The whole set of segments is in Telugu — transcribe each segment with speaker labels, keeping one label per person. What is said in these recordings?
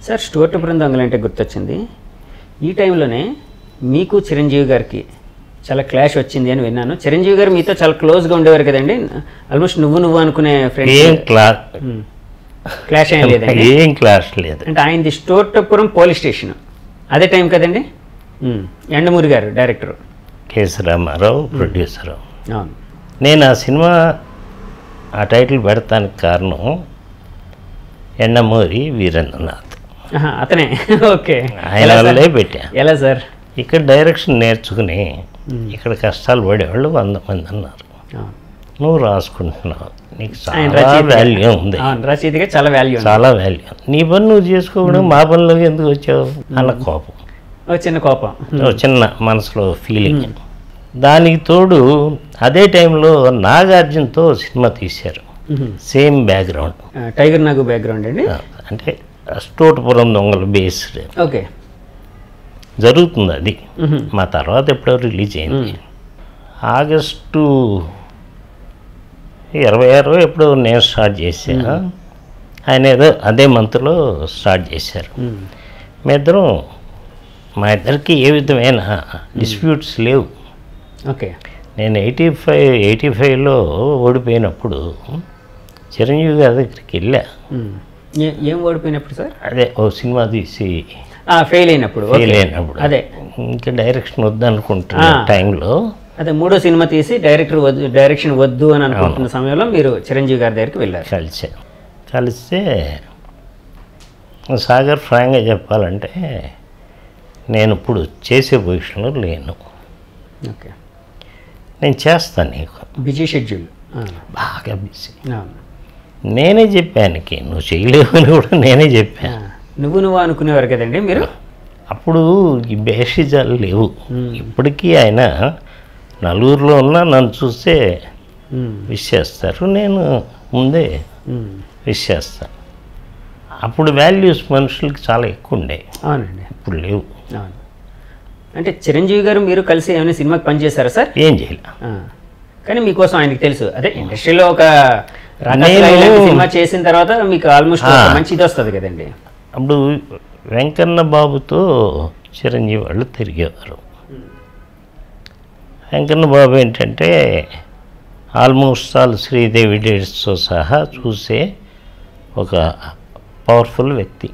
Speaker 1: సార్ స్టూవర్ట్ బృందంగులు అంటే గుర్తొచ్చింది ఈ టైంలోనే మీకు చిరంజీవి గారికి చాలా క్లాష్ వచ్చింది అని విన్నాను చిరంజీవి గారు మీతో చాలా క్లోజ్గా ఉండేవారు కదండి ఆల్మోస్ట్ నువ్వు నువ్వు అనుకునే
Speaker 2: ఏం
Speaker 1: ఫ్రెండ్
Speaker 2: క్లాస్
Speaker 1: క్లాష్ ఏం లేదండి
Speaker 2: ఏం క్లాస్ లేదు
Speaker 1: అంటే ఆయనది స్టోర్టపురం పోలీస్ స్టేషన్ అదే టైం కదండి ఉమ్. ఎండమూరి గారు డైరెక్టర్
Speaker 2: కేసు రామారావు ప్రొడ్యూసర్
Speaker 1: అవును
Speaker 2: నేను ఆ సినిమా ఆ టైటిల్ పెడతానికి కారణం ఎండమూరి వీరేంద్రనాథ్
Speaker 1: ఆహా, అతనే ఓకే
Speaker 2: ఆయన
Speaker 1: ఎలా సార్?
Speaker 2: వల్లే పెట్టా
Speaker 1: ఎలా సార్
Speaker 2: ఇక్కడ డైరెక్షన్ నేర్చుకుని ఇక్కడ కష్టాలు పడేవాళ్ళు వంద మంది అన్నారు
Speaker 1: అవును.
Speaker 2: నువ్వు రాసుకుంటున్నావు నీకు
Speaker 1: ఆయన
Speaker 2: చాలా
Speaker 1: రచయితగా-
Speaker 2: వాల్యూ ఉంది
Speaker 1: అవును రచయితగా చాలా వాల్యూ ఉంది
Speaker 2: చాలా వాల్యూ నీ పని నువ్వు చేసుకోవడం మా పనిలోకి ఎందుకు వచ్చావు అన్న కోపం
Speaker 1: ఓ చిన్న కోపం
Speaker 2: ఓ చిన్న మనసులో ఫీలింగ్ దానికి తోడు అదే టైంలో నాగార్జునతో సినిమా తీశారు
Speaker 1: ఉహు.
Speaker 2: సేమ్ బ్యాక్గ్రౌండ్
Speaker 1: ఆ, టైగర్ నాగు బ్యాక్గ్రౌండ్ అండి
Speaker 2: అంటే స్టోటపురం దొంగలు బేస్డ్
Speaker 1: ఓకే
Speaker 2: జరుగుతుంది అది
Speaker 1: ఉహు.
Speaker 2: మా తర్వాత ఎప్పుడో రిలీజ్ అయింది ఆగస్టు ఇరవై ఆరు ఎప్పుడో నేను స్టార్ట్ చేశాను ఆయన ఏదో అదే మంత్లో స్టార్ట్ చేశారు
Speaker 1: ఉమ్.
Speaker 2: మీ ఇద్దరం మా ఇద్దరికి ఏ విధమైన డిస్ప్యూట్స్ లేవు
Speaker 1: ఓకే
Speaker 2: నేను ఎయిటీ ఫైవ్ ఎయిటీ ఫైవ్లో ఓడిపోయినప్పుడు చిరంజీవి గారి దగ్గరికి వెళ్ళా
Speaker 1: ఉమ్. ఏ- ఏం ఓడిపోయినప్పుడు సార్
Speaker 2: అదే ఓ సినిమా తీసి
Speaker 1: ఫెయిల్ అయినప్పుడు
Speaker 2: ఫెయిల్
Speaker 1: ఓకే.
Speaker 2: అయినప్పుడు
Speaker 1: అదే
Speaker 2: ఇంకా డైరెక్షన్ వద్దనుకుంటున్న
Speaker 1: ఆ.
Speaker 2: టైంలో
Speaker 1: అదే మూడో సినిమా తీసి డైరెక్టర్ వద్దు డైరెక్షన్ వద్దు అని అనుకుంటున్న సమయంలో మీరు చిరంజీవి గారి దగ్గరికి వెళ్ళారు
Speaker 2: కలిసా కలిస్తే సాగర్ ఫ్రాంక్గా చెప్పాలంటే నేను ఇప్పుడు చేసే పొజిషన్లో లేను
Speaker 1: ఓకే
Speaker 2: నేను చేస్తాను నీకు
Speaker 1: బిజీ షెడ్యూల్
Speaker 2: బాగా బిజీ నేనే చెప్పానికి నువ్వు చేయలేవు అని కూడా నేనే చెప్పాను
Speaker 1: నువ్వు నువ్వు అనుకునేవారు కదండి మీరు
Speaker 2: అప్పుడు ఈ బేషిజాలు లేవు ఇప్పటికీ ఆయన నలుగురిలో ఉన్నా నన్ను చూస్తే
Speaker 1: ఉమ్.
Speaker 2: విష్ చేస్తారు నేను ముందే
Speaker 1: ఉమ్.
Speaker 2: విష్ చేస్తాను అప్పుడు వాల్యూస్ మనుషులకి చాలా ఎక్కువ ఉండే
Speaker 1: అవునండి
Speaker 2: ఇప్పుడు లేవు
Speaker 1: అవును అంటే చిరంజీవి గారు మీరు కలిసి ఏమైనా సినిమాకి పనిచేశారా సార్
Speaker 2: ఏం చేయలే
Speaker 1: ఆ. కానీ మీకోసం ఆయనకి తెలుసు అదే ఇండస్ట్రీలో ఒక
Speaker 2: నేను-
Speaker 1: రకరకాల సినిమా చేసిన తర్వాత మీకు ఆల్మోస్ట్
Speaker 2: ఆ.
Speaker 1: మంచి ఇది వస్తుంది కదండి
Speaker 2: అప్పుడు వెంకన్న బాబుతో చిరంజీవి వాళ్ళు తిరిగేవారు వెంకన్న బాబు ఏంటంటే ఆల్మోస్ట్ ఆల్ శ్రీదేవి డేట్స్తో సహా చూసే ఒక పవర్ఫుల్ వ్యక్తి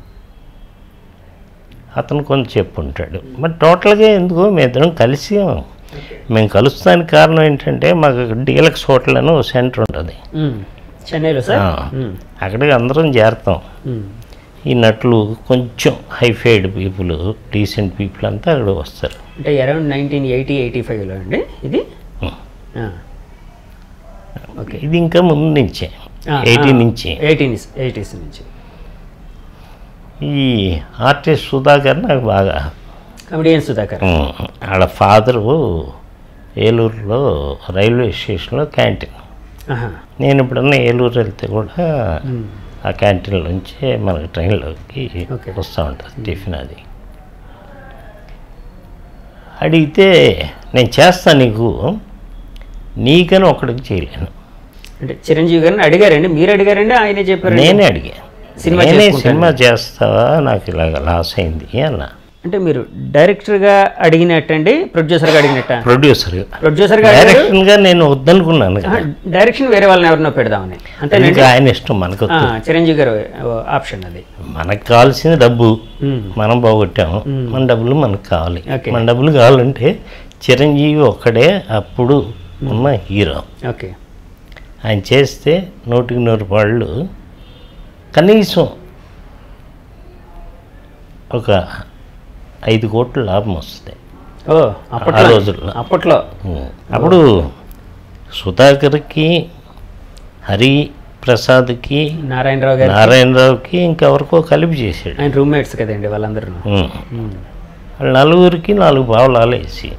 Speaker 2: అతను కొంచెం చెప్పుంటాడు మరి టోటల్గా ఎందుకో మేము ఇద్దరం కలిసి మేము కలుస్తానికి కారణం ఏంటంటే మాకు డీలక్స్ హోటల్ అని ఒక సెంటర్ ఉంటుంది
Speaker 1: ఉమ్. చెన్నైలో సార్
Speaker 2: ఆ.
Speaker 1: ఉమ్.
Speaker 2: అక్కడికి అందరం చేరతాం
Speaker 1: ఉమ్.
Speaker 2: ఈ నటులు కొంచెం హైఫైడ్ పీపుల్ డీసెంట్ పీపుల్ అంతా అక్కడ వస్తారు
Speaker 1: అంటే అరౌండ్ నైన్టీన్ ఎయిటీ ఎయిటీ ఫైవ్లో అండి ఇది ఆ. ఓకే
Speaker 2: ఇది ఇంకా ముందు నుంచే ఎయిటీ నుంచి
Speaker 1: ఎయిటీస్ ఎయిటీస్ నుంచి
Speaker 2: ఈ ఆర్టిస్ట్ సుధాకర్ నాకు బాగా
Speaker 1: కమెడియన్ సుధాకర్
Speaker 2: ఉమ్, వాళ్ళ ఫాదరు ఏలూరులో రైల్వే స్టేషన్లో క్యాంటీన్
Speaker 1: ఆహా.
Speaker 2: నేను ఎప్పుడన్నా ఏలూరు వెళ్తే కూడా
Speaker 1: ఉమ్.
Speaker 2: ఆ క్యాంటీన్ నుంచి మనకి ట్రైన్లోకి
Speaker 1: Okay.
Speaker 2: వస్తూ ఉంటుంది టిఫిన్ అది అడిగితే నేను చేస్తా నీకు నీకని ఒకడికి చేయలేను
Speaker 1: అంటే చిరంజీవి గారిని అడిగారండి మీరు అడిగారండి ఆయనే చెప్పారు
Speaker 2: నేనే అడిగా
Speaker 1: సినిమా
Speaker 2: నేనే
Speaker 1: చేసుకుంటాను.
Speaker 2: సినిమా చేస్తావా నాకు ఇలాగ లాస్ అయింది అన్న
Speaker 1: అంటే మీరు డైరెక్టర్గా అడిగినట్టండి ప్రొడ్యూసర్గా అడిగినట్ట
Speaker 2: ప్రొడ్యూసర్గా
Speaker 1: ప్రొడ్యూసర్గా అడిగారు
Speaker 2: డైరెక్షన్గా నేను వద్దనుకున్నాను
Speaker 1: ఆహా,
Speaker 2: కదా.
Speaker 1: డైరెక్షన్ వేరే వాళ్ళని ఎవరినో పెడదామని అంతేనండి
Speaker 2: ఇంకా ఆయన ఇష్టం మనకు
Speaker 1: ఆ, చిరంజీవి గారు ఓ, ఆప్షన్ అది
Speaker 2: మనకు కావాల్సింది డబ్బు
Speaker 1: ఉమ్.
Speaker 2: మనం పోగొట్టాము మన డబ్బులు మనకు కావాలి
Speaker 1: Okay.
Speaker 2: మన డబ్బులు కావాలంటే చిరంజీవి ఒక్కడే అప్పుడు ఉన్న హీరో
Speaker 1: ఓకే
Speaker 2: ఆయన చేస్తే నూటికి నూరు పాళ్ళు కనీసం ఒక ఐదు కోట్ల లాభం వస్తుంది
Speaker 1: ఓ
Speaker 2: ఆ
Speaker 1: అప్పట్లో
Speaker 2: రోజుల్లో
Speaker 1: అప్పట్లో
Speaker 2: అప్పుడు సుధాకర్కి హరి ప్రసాద్కి
Speaker 1: నారాయణరావు గారు
Speaker 2: నారాయణరావుకి ఇంకెవరికో కలిపి చేశాడు
Speaker 1: ఆయన రూమ్మేట్స్ కదండి వాళ్ళందరూ
Speaker 2: ఉం. వాళ్ళ నలుగురికి నాలుగు పావులాలు వేసి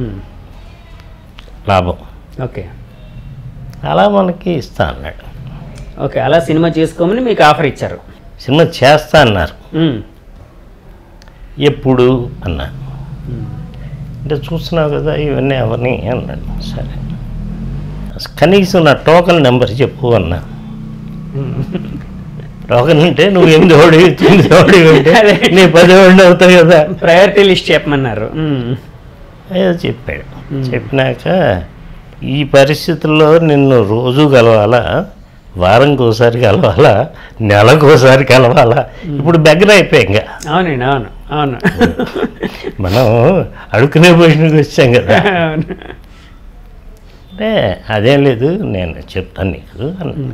Speaker 2: లాభం
Speaker 1: ఓకే
Speaker 2: అలా మనకి ఇస్తా అన్నాడు
Speaker 1: ఓకే అలా సినిమా చేసుకోమని మీకు ఆఫర్ ఇచ్చారు
Speaker 2: సినిమా చేస్తా అన్నారు
Speaker 1: ఉమ్.
Speaker 2: ఎప్పుడు అన్నా
Speaker 1: ఉమ్.
Speaker 2: అంటే చూస్తున్నావు కదా ఇవన్నీ అవన్నీ అన్నాడు సరే కనీసం నా టోకన్ నెంబర్ చెప్పు అన్నా టోకన్ అంటే నువ్వు ఎనిమిది ఓడి తొమ్మిది ఓడి ఉంటే
Speaker 1: అదే.
Speaker 2: నీ పది ఓడి అవుతావు కదా
Speaker 1: ప్రయారిటీ లిస్ట్ చెప్పమన్నారు ఉమ్.
Speaker 2: ఏదో చెప్పాడు చెప్పినాక ఈ పరిస్థితుల్లో నిన్ను రోజు కలవాలా వారంకి ఒకసారి కలవాలా నెలకు ఒకసారి కలవాలా ఇప్పుడు దగ్గర అయిపోయాం ఇంకా
Speaker 1: అవునండి అవును అవును
Speaker 2: మనం అడుక్కునే పొజిషన్కి వచ్చాం కదా
Speaker 1: అవును
Speaker 2: అంటే అదేం లేదు నేను చెప్తాను నీకు అన్న.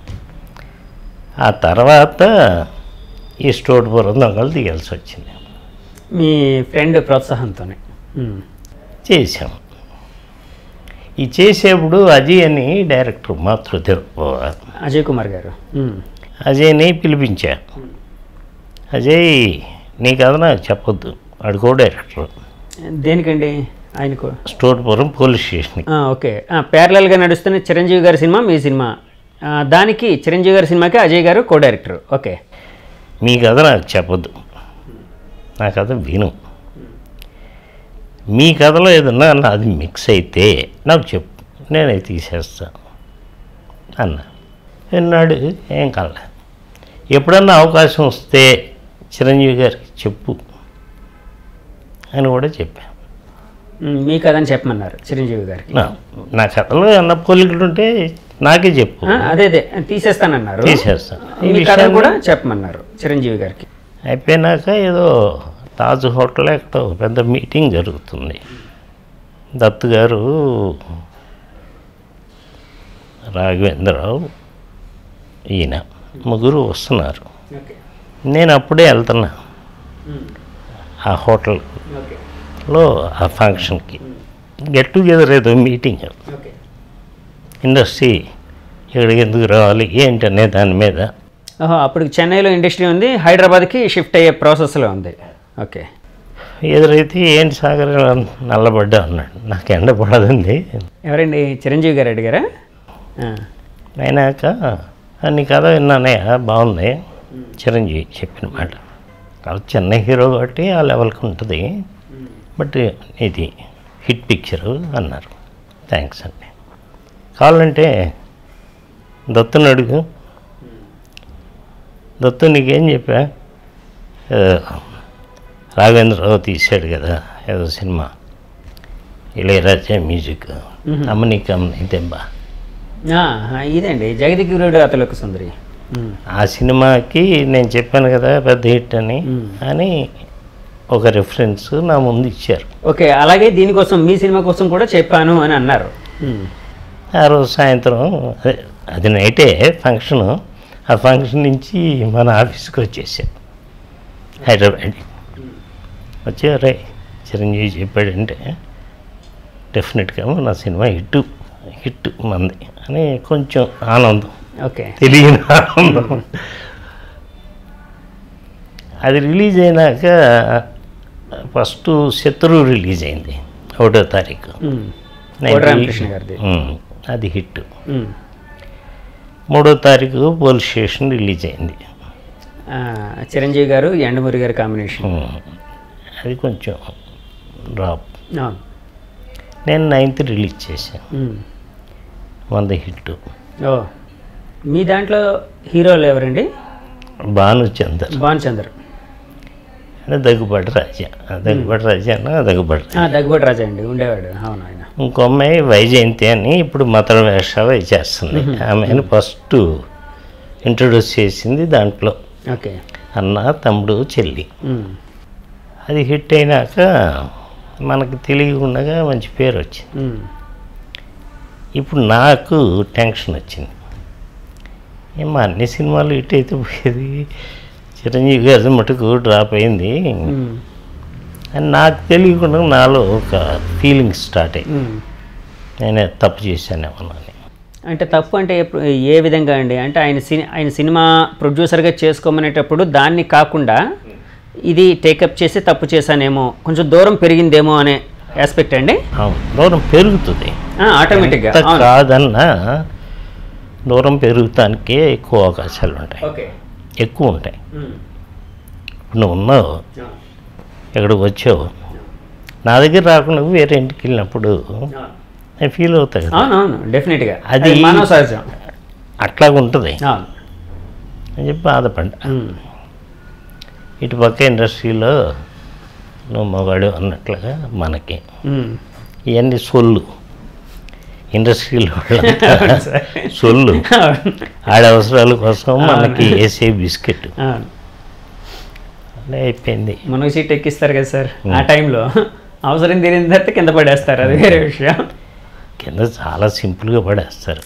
Speaker 2: ఆ తర్వాత ఈ స్టోర్పురం దొంగలు తీయాల్సి వచ్చింది
Speaker 1: మీ ఫ్రెండ్ ప్రోత్సాహంతోనే ఉమ్.
Speaker 2: చేసాం ఈ చేసేప్పుడు అజయ్ అని డైరెక్టర్ మాతృదేవ్
Speaker 1: అజయ్ కుమార్ గారు ఉమ్.
Speaker 2: అజయ్ని పిలిపించా అజయ్ నీ కథ నాకు చెప్పొద్దు అడుకో డైరెక్టర్
Speaker 1: దేనికండి ఆయనకు
Speaker 2: స్టోర్పురం పోలీస్ స్టేషన్కి
Speaker 1: ఆ, ఓకే ఆ, ప్యారలల్గా నడుస్తున్న చిరంజీవి గారి సినిమా మీ సినిమా ఆ, దానికి చిరంజీవి గారి సినిమాకి అజయ్ గారు కో డైరెక్టర్ ఓకే
Speaker 2: మీ కథ నాకు చెప్పొద్దు నా కథ విను మీ కథలో ఏదన్నా నాది మిక్స్ అయితే నాకు చెప్పు నేనే తీసేస్తా అన్న విన్నాడు ఏం కల ఎప్పుడన్నా అవకాశం వస్తే చిరంజీవి గారికి చెప్పు అని కూడా చెప్పాను
Speaker 1: ఉమ్, మీ కథ అని చెప్పమన్నారు చిరంజీవి గారికి
Speaker 2: నా నా కథలో ఏమన్నా పోలికలు ఉంటే నాకే చెప్పు
Speaker 1: ఆ, అదే అదే తీసేస్తానన్నారు
Speaker 2: తీసేస్తాను ఈ
Speaker 1: మీ కథ
Speaker 2: విషయాన్ని
Speaker 1: కూడా చెప్పమన్నారు చిరంజీవి గారికి
Speaker 2: అయిపోయినాక ఏదో తాజ్ హోటల్ ఎక్కడో పెద్ద మీటింగ్ జరుగుతుంది దత్తు గారు రాఘవేంద్రరావు ఈయన ముగ్గురు వస్తున్నారు
Speaker 1: ఓకే
Speaker 2: నేను అప్పుడే వెళ్తున్నా ఆ హోటల్లో ఆ ఫంక్షన్కి గెట్ టుగెదర్ ఏదో మీటింగ్
Speaker 1: ఓకే
Speaker 2: ఇండస్ట్రీ ఇక్కడికి ఎందుకు రావాలి ఏంటనే దాని మీద
Speaker 1: ఓహో అప్పుడు చెన్నైలో ఇండస్ట్రీ ఉంది హైదరాబాద్కి షిఫ్ట్ అయ్యే ప్రాసెస్లో ఉంది ఓకే
Speaker 2: ఎదురైతే ఏంటి సాగర్ ఇలా నల్లబడ్డా అన్నాడు నాకు ఎండ పడదండి
Speaker 1: ఎవరండి చిరంజీవి గారు అడిగారా ఆ,
Speaker 2: అయినాక "ఆ, నీ కథ విన్నానే బాగుంది చిరంజీవి చెప్పిన మాట వాళ్ళు చిన్న హీరో కాబట్టి ఆ లెవెల్కి ఉంటుంది బట్ ఇది హిట్ పిక్చరు అన్నారు థ్యాంక్స్ అండి కావాలంటే దత్తుని అడుగు దత్తు నీకేం చెప్పా "ఆ, రాఘవేంద్రరావు తీశాడు కదా ఏదో సినిమా ఇళయరాజా మ్యూజిక్ అమ్మని కమ్మని దెబ్బ
Speaker 1: ఆ, ఇదండి జగదిగురుడు అతలకు సుందరి ఉమ్,
Speaker 2: ఆ సినిమాకి నేను చెప్పాను కదా పెద్ద హిట్ అని
Speaker 1: మ్మ్.
Speaker 2: అని ఒక రిఫరెన్స్ నా ముందు ఇచ్చారు
Speaker 1: ఓకే అలాగే దీనికోసం మీ సినిమా కోసం కూడా చెప్పాను అని అన్నారు ఉమ్,
Speaker 2: ఆ రోజు సాయంత్రం అదే- అది నైటే ఫంక్షను ఆ ఫంక్షన్ నుంచి మన ఆఫీస్కి వచ్చేసాం హైదరాబాద్ వచ్చి రే చిరంజీవి చెప్పాడంటే డెఫినెట్గా నా సినిమా హిట్ హిట్ మంది అని కొంచెం ఆనందం
Speaker 1: ఓకే
Speaker 2: తెలియని ఆనందం అది రిలీజ్ అయినాక ఫస్ట్ శత్రు రిలీజ్ అయింది ఒకటో తారీఖు
Speaker 1: ఉమ్,
Speaker 2: Nineteen-
Speaker 1: కోట రామకృష్ణ గారిది
Speaker 2: ఉమ్, అది హిట్
Speaker 1: ఉమ్,
Speaker 2: మూడో తారీఖు పోలీస్ స్టేషన్ రిలీజ్ అయింది
Speaker 1: ఆ, చిరంజీవి గారు ఎండమూరి గారి కాంబినేషన్
Speaker 2: ఉమ్, అది కొంచెం డ్రాప్
Speaker 1: అవును
Speaker 2: నేను నైన్త్ రిలీజ్ చేశాను
Speaker 1: ఉమ్.
Speaker 2: వంద హిట్
Speaker 1: ఓ మీ దాంట్లో హీరోలు ఎవరండి
Speaker 2: భానుచందర్
Speaker 1: భానుచందర్
Speaker 2: అంటే దగ్గుబాటి రాజా ఆ దగ్గుబాటి రాజా అన్న దగ్గుబాటి
Speaker 1: ఆ, దగ్గుబాటి రాజా అండి ఉండేవాడు అవును ఆయన
Speaker 2: ఇంకో అమ్మాయి వైజయంతి అని ఇప్పుడు మతన వేషాలు అవి చేస్తుంది ఆమెను ఫస్ట్ ఇంట్రొడ్యూస్ చేసింది దాంట్లో
Speaker 1: ఓకే
Speaker 2: అన్న తమ్ముడు చెల్లి
Speaker 1: ఉమ్,
Speaker 2: అది హిట్ అయినాక మనకు తెలియకుండా మంచి పేరు వచ్చింది
Speaker 1: ఉమ్,
Speaker 2: ఇప్పుడు నాకు టెన్షన్ వచ్చింది ఏమో అన్ని సినిమాలు హిట్ అయితే పోయేది చిరంజీవి గారి మటుకు డ్రాప్ అయింది
Speaker 1: ఉమ్,
Speaker 2: అని నాకు తెలియకుండా నాలో ఒక ఫీలింగ్ స్టార్ట్ అయింది
Speaker 1: ఉమ్.
Speaker 2: నేనే తప్పు చేశానేమో అని
Speaker 1: అంటే తప్పు అంటే ఎప్పుడు ఏ విధంగా అండి అంటే ఆయన సిని ఆయన సినిమా ప్రొడ్యూసర్గా చేసుకోమనేటప్పుడు దాన్ని కాకుండా ఇది టేకప్ చేసి తప్పు చేశానేమో కొంచెం దూరం పెరిగిందేమో అనే ఆస్పెక్ట్ అండి
Speaker 2: అవును దూరం పెరుగుతుంది
Speaker 1: ఆటోమేటిక్గా
Speaker 2: ఎంత కాదన్నా దూరం పెరుగుతానికే ఎక్కువ అవకాశాలు ఉంటాయి
Speaker 1: ఓకే
Speaker 2: ఎక్కువ ఉంటాయి ఇప్పుడు నువ్వు ఉన్నావు ఇక్కడికి వచ్చావు నా దగ్గర రాకుండా వేరే ఇంటికి వెళ్ళినప్పుడు నేను ఫీల్ అవుతా కదా
Speaker 1: అవునవును డెఫినెట్గా అది
Speaker 2: అది-
Speaker 1: మానవ సహజం
Speaker 2: అట్లా ఉంటుంది
Speaker 1: అవును
Speaker 2: అని చెప్పి బాధపడ్డా
Speaker 1: ఉమ్.
Speaker 2: ఇటు పక్క ఇండస్ట్రీలో నువ్వు మగాడు అన్నట్లుగా మనకి
Speaker 1: ఉమ్.
Speaker 2: ఇవన్నీ సొల్లు ఇండస్ట్రీలో వాళ్ళంతా
Speaker 1: అవును సార్.
Speaker 2: సొల్లు
Speaker 1: అవును.
Speaker 2: ఆడ అవసరాల కోసం మనకి వేసే బిస్కెట్
Speaker 1: అవును.
Speaker 2: అలా అయిపోయింది
Speaker 1: మనకు సీట్ ఎక్కిస్తారు కదా సార్ ఆ టైంలో అవసరం తీరిన తర్వాత కింద పడేస్తారు అది వేరే విషయం
Speaker 2: కింద చాలా సింపుల్గా పడేస్తారు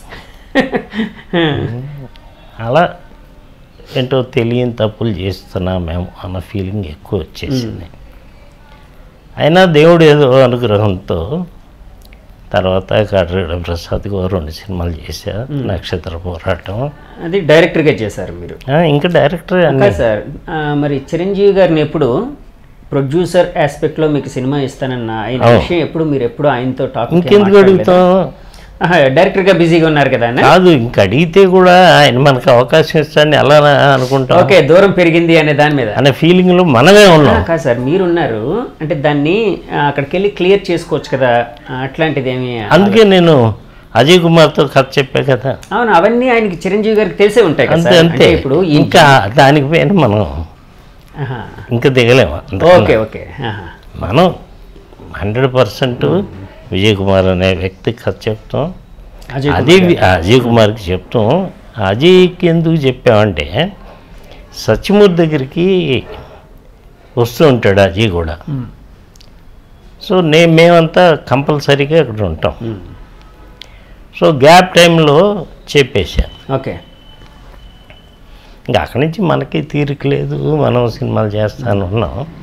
Speaker 2: అలా ఏంటో తెలియని తప్పులు చేస్తున్నాం మేము అన్న ఫీలింగ్ ఎక్కువ వచ్చేసింది అయినా దేవుడు ఏదో అనుగ్రహంతో తర్వాత కాట్రేడ ప్రసాద్ గారు రెండు సినిమాలు చేశా నక్షత్ర పోరాటం
Speaker 1: అది డైరెక్టర్గా చేశారు మీరు
Speaker 2: ఆ, ఇంకా డైరెక్టర్ అన్ని
Speaker 1: కాదు సార్ ఆ, మరి చిరంజీవి గారిని ఎప్పుడు ప్రొడ్యూసర్ ఆస్పెక్ట్లో మీకు సినిమా ఇస్తానన్న ఆయన
Speaker 2: అవును.
Speaker 1: విషయం ఎప్పుడు మీరు ఎప్పుడు ఆయనతో టాపిక్
Speaker 2: ఇంకెందుకు అడుగుతాం
Speaker 1: డైరెక్టర్గా బిజీగా ఉన్నారు కదా ఆయన
Speaker 2: కాదు ఇంక అడిగితే కూడా ఆయన మనకు అవకాశం ఇస్తాడని ఎలా అనుకుంటాం
Speaker 1: ఓకే దూరం పెరిగింది అనే దాని మీద
Speaker 2: అనే ఫీలింగ్లో మనమే
Speaker 1: ఆ,
Speaker 2: ఉన్నాం
Speaker 1: కాదు సార్ మీరున్నారు అంటే దాన్ని ఆ, అక్కడికి వెళ్ళి క్లియర్ చేసుకోవచ్చు కదా ఆ, అట్లాంటిది ఏమి
Speaker 2: అందుకే నేను అజయ్ కుమార్తో కథ చెప్పా కదా
Speaker 1: అవును అవన్నీ ఆయనకి చిరంజీవి గారికి తెలిసే ఉంటాయి కదా
Speaker 2: అంతే
Speaker 1: సార్
Speaker 2: అంతే
Speaker 1: అంటే ఇప్పుడు ఈ-
Speaker 2: ఇంకా దానికి పైన మనం
Speaker 1: ఆహా.
Speaker 2: ఇంకా దిగలేము అంతకన్నా.
Speaker 1: ఓకే ఓకే ఆహా.
Speaker 2: మనం హండ్రెడ్ పర్సెంట్ విజయ్ కుమార్ అనే వ్యక్తికి కథ చెప్తాం
Speaker 1: అజయ్
Speaker 2: అది అజయ్ కుమార్కి చెప్తాం అజయ్కి ఎందుకు చెప్పామంటే సత్యమూర్తి దగ్గరికి వస్తూ ఉంటాడు అజయ్ కూడా
Speaker 1: ఉమ్.
Speaker 2: సో నేను మేమంతా కంపల్సరీగా అక్కడ ఉంటాం
Speaker 1: ఉమ్.
Speaker 2: సో గ్యాప్ టైంలో చెప్పేశా
Speaker 1: ఓకే
Speaker 2: ఇంకా అక్కడి నుంచి మనకి తీరిక లేదు మనం సినిమాలు చేస్తాను ఉన్నాం